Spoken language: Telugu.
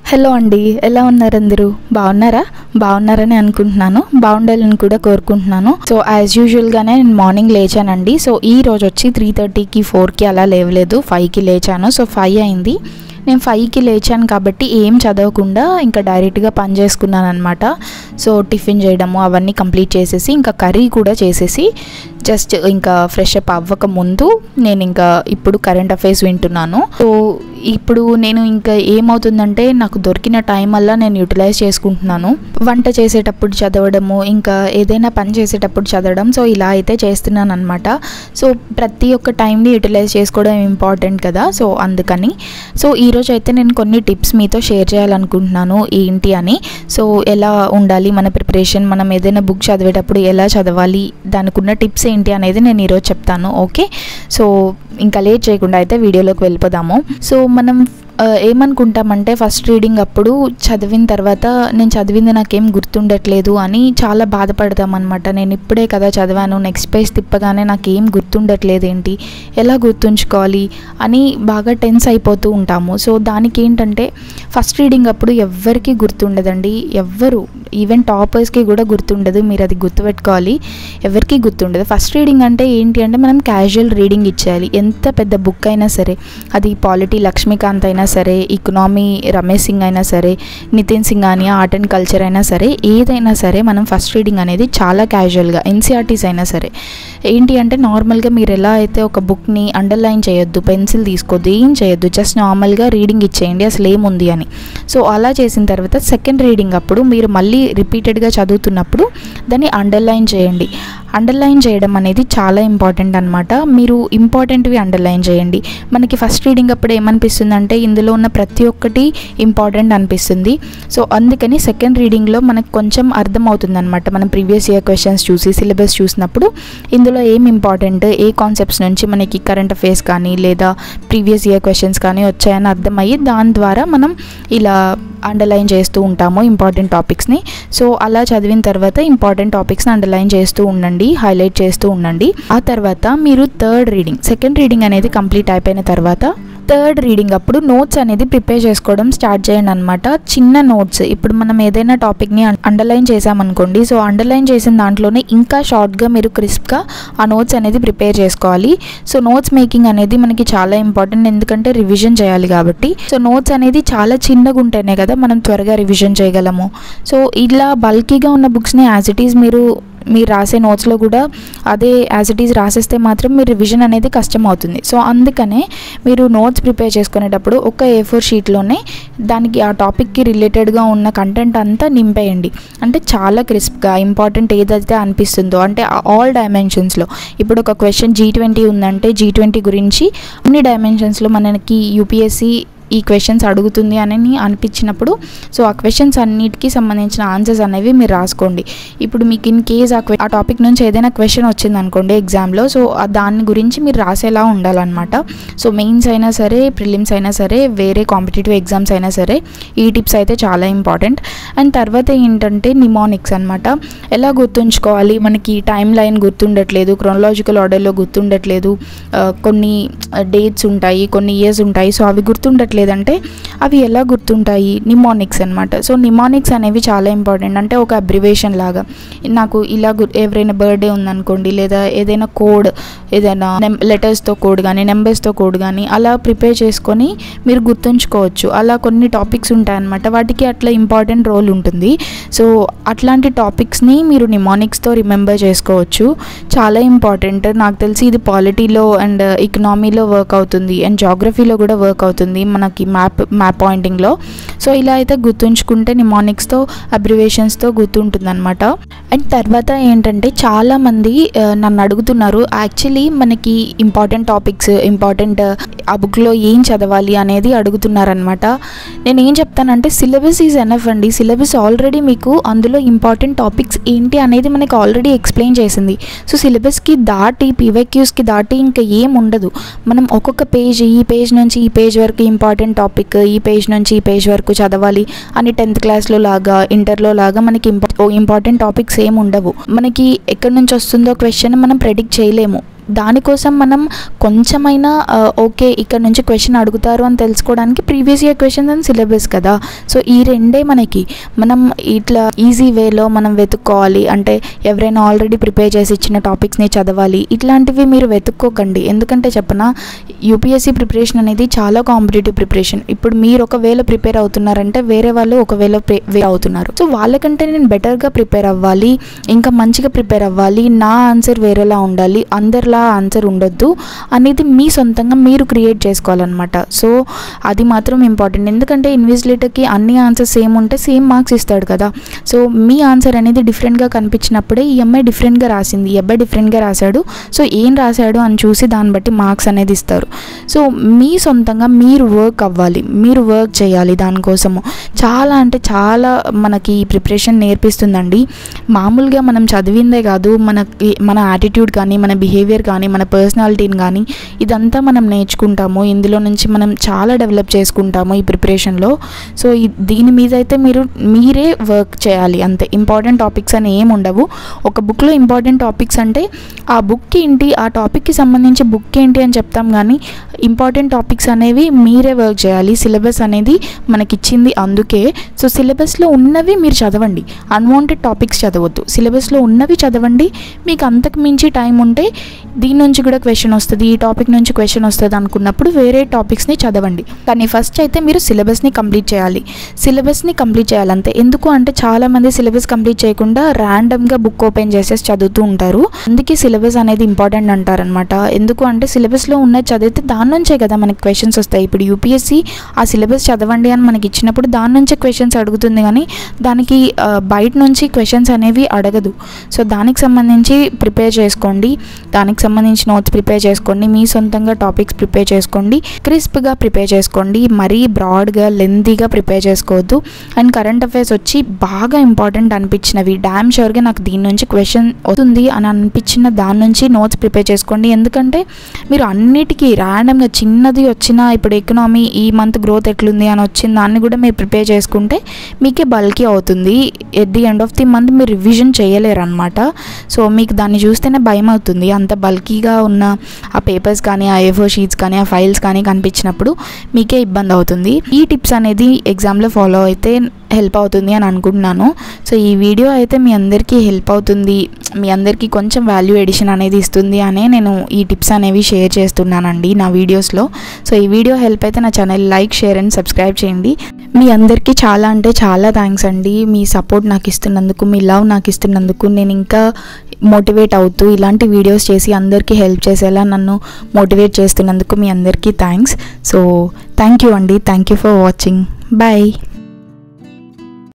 హలో అండి ఎలా ఉన్నారు అందరూ బాగున్నారా బాగున్నారని అనుకుంటున్నాను బాగుండాలని కూడా కోరుకుంటున్నాను సో యాజ్ యూజువల్గానే నేను మార్నింగ్ లేచానండి సో ఈ రోజు వచ్చి త్రీ థర్టీకి ఫోర్కి అలా లేవలేదు ఫైవ్కి లేచాను సో ఫైవ్ అయింది నేను ఫైవ్కి లేచాను కాబట్టి ఏం చదవకుండా ఇంకా డైరెక్ట్గా పని చేసుకున్నాను అనమాట సో టిఫిన్ చేయడము అవన్నీ కంప్లీట్ చేసేసి ఇంకా కర్రీ కూడా చేసేసి జస్ట్ ఇంకా ఫ్రెష్ అప్ అవ్వక ముందు నేను ఇంకా ఇప్పుడు కరెంట్ అఫైర్స్ వింటున్నాను సో ఇప్పుడు నేను ఇంకా ఏమవుతుందంటే నాకు దొరికిన టైం వల్ల నేను యూటిలైజ్ చేసుకుంటున్నాను వంట చేసేటప్పుడు చదవడము ఇంకా ఏదైనా పని చేసేటప్పుడు చదవడం సో ఇలా అయితే చేస్తున్నాను అనమాట సో ప్రతి ఒక్క టైంని యూటిలైజ్ చేసుకోవడం ఇంపార్టెంట్ కదా సో అందుకని సో ఈరోజు అయితే నేను కొన్ని టిప్స్ మీతో షేర్ చేయాలనుకుంటున్నాను ఏంటి అని సో ఎలా ఉండాలి మన ప్రిపరేషన్ మనం ఏదైనా బుక్ చదివేటప్పుడు ఎలా చదవాలి దానికి ఉన్న టిప్స్ ఏంటి అనేది నేను ఈరోజు చెప్తాను ఓకే సో ఇంకా లేట్ చేయకుండా అయితే వీడియోలోకి వెళ్ళిపోదాము సో మనం ఆ, ఏమనుకుంటామంటే ఫస్ట్ రీడింగ్ అప్పుడు చదివిన తర్వాత నేను చదివింది నాకేం గుర్తుండట్లేదు అని చాలా బాధపడతాం అనమాట నేను ఇప్పుడే కదా చదివాను నెక్స్ట్ పేజ్ తిప్పగానే నాకేం గుర్తుండట్లేదు ఏంటి ఎలా గుర్తుంచుకోవాలి అని బాగా టెన్స్ అయిపోతూ ఉంటాము సో దానికి ఏంటంటే ఫస్ట్ రీడింగ్ అప్పుడు ఎవ్వరికీ గుర్తుండదండి ఎవ్వరు ఈవెన్ టాపర్స్కి కూడా గుర్తుండదు మీరు అది గుర్తుపెట్టుకోవాలి ఎవరికి గుర్తుండదు ఫస్ట్ రీడింగ్ అంటే ఏంటి అంటే మనం క్యాజువల్ రీడింగ్ ఇచ్చేయాలి ఎంత పెద్ద బుక్ అయినా సరే అది పాలిటీ లక్ష్మీకాంత్ అయినా సరే ఇకనామీ రమేష్ సింగ్ అయినా సరే నితిన్ సింగ్ అని ఆర్ట్ అండ్ కల్చర్ అయినా సరే ఏదైనా సరే మనం ఫస్ట్ రీడింగ్ అనేది చాలా క్యాజువల్గా ఎన్సీఆర్టీస్ అయినా సరే ఏంటి అంటే నార్మల్గా మీరు ఎలా అయితే ఒక బుక్ని అండర్లైన్ చేయొద్దు పెన్సిల్ తీసుకోవద్దు ఏం చేయొద్దు జస్ట్ నార్మల్గా రీడింగ్ ఇచ్చేయండి అసలు ఏముంది అని సో అలా చేసిన తర్వాత సెకండ్ రీడింగ్ అప్పుడు మీరు మళ్ళీ రిపీటెడ్గా చదువుతున్నప్పుడు దాన్ని అండర్లైన్ చేయండి అండర్లైన్ చేయడం అనేది చాలా ఇంపార్టెంట్ అనమాట మీరు ఇంపార్టెంట్వి అండర్లైన్ చేయండి మనకి ఫస్ట్ రీడింగ్ అప్పుడు ఏమనిపిస్తుంది అంటే ఇందులో ఉన్న ప్రతి ఒక్కటి ఇంపార్టెంట్ అనిపిస్తుంది సో అందుకని సెకండ్ రీడింగ్లో మనకు కొంచెం అర్థమవుతుంది అనమాట మనం ప్రీవియస్ ఇయర్ క్వశ్చన్స్ చూసి సిలబస్ చూసినప్పుడు ఇందులో ఏం ఇంపార్టెంట్ ఏ కాన్సెప్ట్స్ నుంచి మనకి కరెంట్ అఫైర్స్ కానీ లేదా ప్రీవియస్ ఇయర్ క్వశ్చన్స్ కానీ వచ్చాయని అర్థమయ్యి దాని ద్వారా మనం ఇలా అండర్లైన్ చేస్తూ ఉంటాము ఇంపార్టెంట్ టాపిక్స్ని సో అలా చదివిన తర్వాత ఇంపార్టెంట్ టాపిక్స్ని అండర్లైన్ చేస్తూ ఉండండి హైలైట్ చేస్తూ ఉండండి ఆ తర్వాత మీరు థర్డ్ రీడింగ్ సెకండ్ రీడింగ్ అనేది కంప్లీట్ అయిపోయిన తర్వాత థర్డ్ రీడింగ్ అప్పుడు నోట్స్ అనేది ప్రిపేర్ చేసుకోవడం స్టార్ట్ చేయండి అనమాట చిన్న నోట్స్ ఇప్పుడు మనం ఏదైనా టాపిక్ని అండర్లైన్ చేసామనుకోండి సో అండర్లైన్ చేసిన దాంట్లోనే ఇంకా షార్ట్గా మీరు క్రిస్ప్గా ఆ నోట్స్ అనేది ప్రిపేర్ చేసుకోవాలి సో నోట్స్ మేకింగ్ అనేది మనకి చాలా ఇంపార్టెంట్ ఎందుకంటే రివిజన్ చేయాలి కాబట్టి సో నోట్స్ అనేది చాలా చిన్నగా ఉంటేనే కదా మనం త్వరగా రివిజన్ చేయగలము సో ఇలా బల్కీగా ఉన్న బుక్స్ని యాజ్ ఇట్ ఈజ్ మీరు మీరు రాసే నోట్స్లో కూడా అదే యాజ్ ఇట్ ఈజ్ రాసేస్తే మాత్రం మీ రివిజన్ అనేది కష్టం అవుతుంది సో అందుకనే మీరు నోట్స్ ప్రిపేర్ చేసుకునేటప్పుడు ఒక ఏ ఫోర్ షీట్లోనే దానికి ఆ టాపిక్కి రిలేటెడ్గా ఉన్న కంటెంట్ అంతా నింపేయండి అంటే చాలా క్రిస్ప్గా ఇంపార్టెంట్ ఏదైతే అనిపిస్తుందో అంటే ఆల్ డైమెన్షన్స్లో ఇప్పుడు ఒక క్వశ్చన్ జీ ట్వంటీ ఉందంటే జీ ట్వంటీ గురించి అన్ని డైమెన్షన్స్లో మనకి యూపీఎస్సి ఈ క్వశ్చన్స్ అడుగుతుంది అని అనిపించినప్పుడు సో ఆ క్వశ్చన్స్ అన్నిటికీ సంబంధించిన ఆన్సర్స్ అనేవి మీరు రాసుకోండి ఇప్పుడు మీకు ఇన్ కేస్ ఆ క్వె- ఆ టాపిక్ నుంచి ఏదైనా క్వశ్చన్ వచ్చింది అనుకోండి ఎగ్జామ్లో సో ఆ దాని గురించి మీరు రాసేలా ఉండాలన్నమాట సో మెయిన్స్ అయినా సరే ప్రిలిమ్స్ అయినా సరే వేరే కాంపిటేటివ్ ఎగ్జామ్స్ అయినా సరే ఈ టిప్స్ అయితే చాలా ఇంపార్టెంట్ అండ్ తర్వాత ఏంటంటే నిమానిక్స్ అనమాట ఎలా గుర్తుంచుకోవాలి మనకి టైం లైన్ గుర్తుండట్లేదు క్రోనలాజికల్ ఆర్డర్లో గుర్తుండట్లేదు ఆ, కొన్ని డేట్స్ ఉంటాయి కొన్ని ఇయర్స్ ఉంటాయి సో అవి గుర్తుండట్లేదంటే అవి ఎలా గుర్తుంటాయి నిమానిక్స్ అనమాట సో నిమానిక్స్ అనేవి చాలా ఇంపార్టెంట్ అంటే ఒక అబ్రివేషన్ లాగా నాకు ఇలా గు ఎవరైనా బర్త్డే ఉందనుకోండి లేదా ఏదైనా కోడ్ ఏదైనా లెటర్స్తో కోడ్ కానీ నెంబర్స్తో కోడ్ కానీ అలా ప్రిపేర్ చేసుకొని మీరు గుర్తుంచుకోవచ్చు అలా కొన్ని టాపిక్స్ ఉంటాయన్నమాట వాటికి అట్లా ఇంపార్టెంట్ రోల్ ఉంటుంది సో అట్లాంటి టాపిక్స్ని మీరు నిమానిక్స్తో రిమెంబర్ చేసుకోవచ్చు చాలా ఇంపార్టెంట్ నాకు తెలిసి ఇది పాలిటీలో అండ్ ఎకనామీలో వర్క్ అవుతుంది అండ్ జాగ్రఫీలో కూడా వర్క్ అవుతుంది మనకి మ్యాప్ మ్యాప్ పాయింటింగ్లో సో ఇలా అయితే గుర్తుంచుకుంటే నిమానిక్స్తో అబ్రివేషన్స్తో గుర్తుంటుంది అనమాట అండ్ తర్వాత ఏంటంటే చాలామంది ఆ, నన్ను అడుగుతున్నారు యాక్చువల్లీ మనకి ఇంపార్టెంట్ టాపిక్స్ ఇంపార్టెంట్ ఆ బుక్లో ఏం చదవాలి అనేది అడుగుతున్నారనమాట నేను ఏం చెప్తానంటే సిలబస్ ఈజ్ ఎనఫ్ అండి సిలబస్ ఆల్రెడీ మీకు అందులో ఇంపార్టెంట్ టాపిక్స్ ఏంటి అనేది మనకి ఆల్రెడీ ఎక్స్ప్లెయిన్ చేసింది సో సిలబస్కి దాటి పీవైక్యూస్కి దాటి ఇంకా ఏం ఉండదు మనం ఒక్కొక్క పేజ్ ఈ పేజ్ నుంచి ఈ పేజ్ వరకు ఇంపార్టెంట్ టాపిక్ ఈ పేజ్ నుంచి ఈ పేజ్ వరకు చదవాలి అని టెన్త్ క్లాస్లో లాగా ఇంటర్లో లాగా మనకి ఇంపా ఇంపార్టెంట్ టాపిక్స్ ఏం ఉండవు మనకి ఎక్కడి నుంచి వస్తుందో క్వశ్చన్ మనం ప్రెడిక్ట్ చేయలేము దానికోసం మనం కొంచెమైనా ఆ, ఓకే ఇక్కడ నుంచి క్వశ్చన్ అడుగుతారు అని తెలుసుకోవడానికి previous year questions and syllabus కదా సో ఈ రెండే మనకి మనం ఇట్లా ఈజీ వేలో మనం వెతుక్కోవాలి అంటే ఎవరైనా ఆల్రెడీ ప్రిపేర్ చేసి ఇచ్చిన టాపిక్స్ని చదవాలి ఇట్లాంటివి మీరు వెతుక్కోకండి ఎందుకంటే చెప్పన యూపీఎస్సీ ప్రిపరేషన్ అనేది చాలా కాంపిటేటివ్ ప్రిపరేషన్ ఇప్పుడు మీరు ఒకవేళ ప్రిపేర్ అవుతున్నారంటే వేరే వాళ్ళు ఒకవేళ ప్రిపేర్ అవుతున్నారు సో వాళ్ళకంటే నేను బెటర్గా ప్రిపేర్ అవ్వాలి ఇంకా మంచిగా ప్రిపేర్ అవ్వాలి నా ఆన్సర్ వేరేలా ఉండాలి అందరిలా ఆన్సర్ ఉండొద్దు అనేది మీ సొంతంగా మీరు క్రియేట్ చేసుకోవాలన్నమాట సో అది మాత్రం ఇంపార్టెంట్ ఎందుకంటే ఇన్విజిలేటర్కి అన్ని ఆన్సర్స్ సేమ్ ఉంటే సేమ్ మార్క్స్ ఇస్తాడు కదా సో మీ ఆన్సర్ అనేది డిఫరెంట్గా కనిపించినప్పుడే ఈ అమ్మాయి డిఫరెంట్గా రాసింది ఈ అబ్బాయి డిఫరెంట్గా రాశాడు సో ఏం రాశాడు అని చూసి దాన్ని బట్టి మార్క్స్ అనేది ఇస్తారు సో మీ సొంతంగా మీరు వర్క్ అవ్వాలి మీరు వర్క్ చేయాలి దానికోసము చాలా అంటే చాలా మనకి ఈ ప్రిపరేషన్ నేర్పిస్తుందండి మామూలుగా మనం చదివిందే కాదు మనకి మన యాటిట్యూడ్ కానీ మన బిహేవియర్ కానీ మన పర్సనాలిటీని కానీ ఇదంతా మనం నేర్చుకుంటాము ఇందులో నుంచి మనం చాలా డెవలప్ చేసుకుంటాము ఈ ప్రిపరేషన్లో సో ఈ- దీని మీద అయితే మీరు మీరే వర్క్ చేయాలి అంతే ఇంపార్టెంట్ టాపిక్స్ అని ఏం ఉండవు ఒక బుక్లో ఇంపార్టెంట్ టాపిక్స్ అంటే ఆ బుక్ ఏంటి ఆ టాపిక్కి సంబంధించి బుక్ ఏంటి అని చెప్తాం కానీ ఇంపార్టెంట్ టాపిక్స్ అనేవి మీరే వర్క్ చేయాలి సిలబస్ అనేది మనకిచ్చింది అందుకే సో సిలబస్లో ఉన్నవి మీరు చదవండి అన్వాంటెడ్ టాపిక్స్ చదవద్దు సిలబస్లో ఉన్నవి చదవండి మీకు అంతకు మించి టైం ఉంటే దీని నుంచి కూడా క్వశ్చన్ వస్తుంది ఈ టాపిక్ నుంచి క్వశ్చన్ వస్తుంది అనుకున్నప్పుడు వేరే టాపిక్స్ని చదవండి కానీ ఫస్ట్ అయితే మీరు సిలబస్ని కంప్లీట్ చేయాలి సిలబస్ని కంప్లీట్ చేయాలంతే ఎందుకు అంటే చాలామంది సిలబస్ కంప్లీట్ చేయకుండా ర్యాండమ్గా బుక్ ఓపెన్ చేసేసి చదువుతూ ఉంటారు అందుకే సిలబస్ అనేది ఇంపార్టెంట్ అంటారనమాట ఎందుకు అంటే సిలబస్లో ఉన్నది చదివితే దాని నుంచే కదా మనకి క్వశ్చన్స్ వస్తాయి ఇప్పుడు యూపీఎస్సీ ఆ సిలబస్ చదవండి అని మనకి ఇచ్చినప్పుడు దాని నుంచే క్వశ్చన్స్ అడుగుతుంది కానీ దానికి ఆ, బయట నుంచి క్వశ్చన్స్ అనేవి అడగదు సో దానికి సంబంధించి ప్రిపేర్ చేసుకోండి దానికి సంబంధించి నోట్స్ ప్రిపేర్ చేసుకోండి మీ సొంతంగా టాపిక్స్ ప్రిపేర్ చేసుకోండి క్రిస్ప్గా ప్రిపేర్ చేసుకోండి మరీ బ్రాడ్గా లెంతీగా ప్రిపేర్ చేసుకోవద్దు అండ్ కరెంట్ అఫైర్స్ వచ్చి బాగా ఇంపార్టెంట్ అనిపించినవి డ్యామ్ షూర్గా నాకు దీని నుంచి క్వశ్చన్ వస్తుంది అని అనిపించిన దాని నుంచి నోట్స్ ప్రిపేర్ చేసుకోండి ఎందుకంటే మీరు అన్నిటికీ ర్యాండమ్గా చిన్నది వచ్చినా ఇప్పుడు ఎకనామీ ఈ మంత్ గ్రోత్ ఎట్లుంది అని వచ్చిన దాన్ని కూడా మీరు ప్రిపేర్ చేసుకుంటే మీకే బల్కీ అవుతుంది at the end of the month మీరు రివిజన్ చేయలేరు అనమాట సో మీకు దాన్ని చూస్తేనే భయం అవుతుంది అంత బల్కీగా ఉన్న ఆ పేపర్స్ కానీ ఆ ఏఫో షీట్స్ కానీ ఆ ఫైల్స్ కానీ కనిపించినప్పుడు మీకే ఇబ్బంది అవుతుంది ఈ టిప్స్ అనేది ఎగ్జామ్లో ఫాలో అయితే హెల్ప్ అవుతుంది అని అనుకుంటున్నాను సో ఈ వీడియో అయితే మీ అందరికీ హెల్ప్ అవుతుంది మీ అందరికీ కొంచెం వాల్యూ ఎడిషన్ అనేది ఇస్తుంది అనే నేను ఈ టిప్స్ అనేవి షేర్ చేస్తున్నానండి నా వీడియోస్లో సో ఈ వీడియో హెల్ప్ అయితే నా channel like share and subscribe చేయండి మీ అందరికీ చాలా అంటే చాలా థ్యాంక్స్ అండి మీ సపోర్ట్ నాకు ఇస్తున్నందుకు మీ లవ్ నాకు ఇస్తున్నందుకు నేను ఇంకా మోటివేట్ అవుతూ ఇలాంటి వీడియోస్ చేసి అందరికీ హెల్ప్ చేసేలా నన్ను మోటివేట్ చేస్తున్నందుకు మీ అందరికీ థ్యాంక్స్ సో థ్యాంక్ యూ అండి thank you for watching bye